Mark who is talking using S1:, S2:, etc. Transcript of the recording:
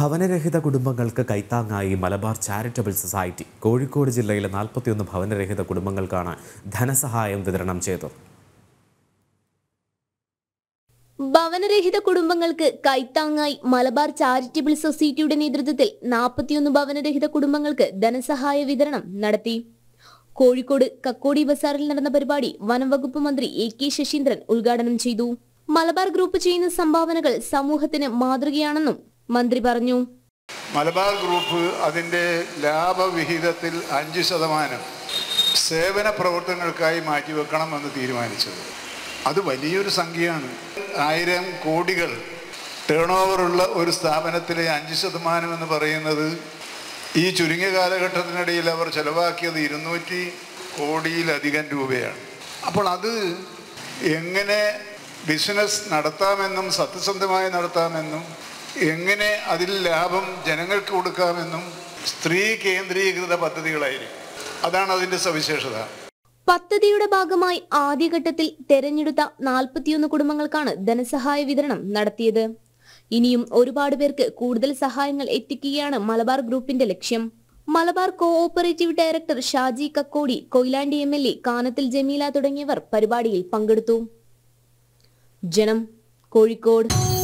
S1: ഭവനരഹിത കുടുംബങ്ങൾക്ക് കൈത്താങ്ങായി Malabar charitable society Kozhikode ജില്ലയിലെ നാൽപ്പത്തിയൊന്ന് ഭവനരഹിത കുടുംബങ്ങൾക്കാണ് ധനസഹായം വിതരണം ചെയ്തത്
S2: ഭവനരഹിത കുടുംബങ്ങൾക്ക് കൈത്താങ്ങായി മലബാർ ചാരിറ്റബിൾ സൊസൈറ്റിയുടെ നേതൃത്വത്തിൽ നാൽപ്പത്തിയൊന്ന് ഭവനരഹിത കുടുംബങ്ങൾക്ക് ധനസഹായ വിതരണം നടത്തി കോഴിക്കോട് കക്കോടി ബസാറിൽ നടന്ന പരിപാടി വനം വകുപ്പ് മന്ത്രി എ കെ ശശീന്ദ്രൻ ഉദ്ഘാടനം ചെയ്തു മലബാർ ഗ്രൂപ്പ് ചെയ്യുന്ന സംഭാവനകൾ സമൂഹത്തിന് മാതൃകയാണെന്നും മന്ത്രി പറഞ്ഞു
S3: മലബാർ ഗ്രൂപ്പ് അതിൻ്റെ ലാഭവിഹിതത്തിൽ അഞ്ച് ശതമാനം സേവന പ്രവർത്തനങ്ങൾക്കായി മാറ്റിവെക്കണമെന്ന് തീരുമാനിച്ചത് അത് വലിയൊരു സംഖ്യയാണ് ആയിരം കോടികൾ ടേൺ ഓവറുള്ള ഒരു സ്ഥാപനത്തിലെ അഞ്ച് ശതമാനം എന്ന് പറയുന്നത് ഈ ചുരുങ്ങിയ കാലഘട്ടത്തിനിടയിൽ അവർ ചെലവാക്കിയത് ഇരുന്നൂറ്റി കോടിയിലധികം രൂപയാണ് അപ്പോൾ അത് എങ്ങനെ ബിസിനസ് നടത്താമെന്നും സത്യസന്ധമായി നടത്താമെന്നും എങ്ങനെ അതിൽ ലാഭം ജനങ്ങൾക്ക് കൊടുക്കാമെന്നും സ്ത്രീ കേന്ദ്രീകൃത പദ്ധതികളായിരിക്കും അതാണ് അതിൻ്റെ സവിശേഷത
S2: പദ്ധതിയുടെ ഭാഗമായി ആദ്യഘട്ടത്തിൽ തെരഞ്ഞെടുത്ത നാൽപ്പത്തിയൊന്ന് കുടുംബങ്ങൾക്കാണ് ധനസഹായ വിതരണം നടത്തിയത് ഇനിയും ഒരുപാട് പേർക്ക് കൂടുതൽ സഹായങ്ങൾ എത്തിക്കുകയാണ് മലബാർ ഗ്രൂപ്പിന്റെ ലക്ഷ്യം Malabar cooperative director Shaji Kakkodi Koyilandy M L A Kanathil Jameela തുടങ്ങിയവർ പരിപാടിയിൽ പങ്കെടുത്തു ജനം കോഴിക്കോട്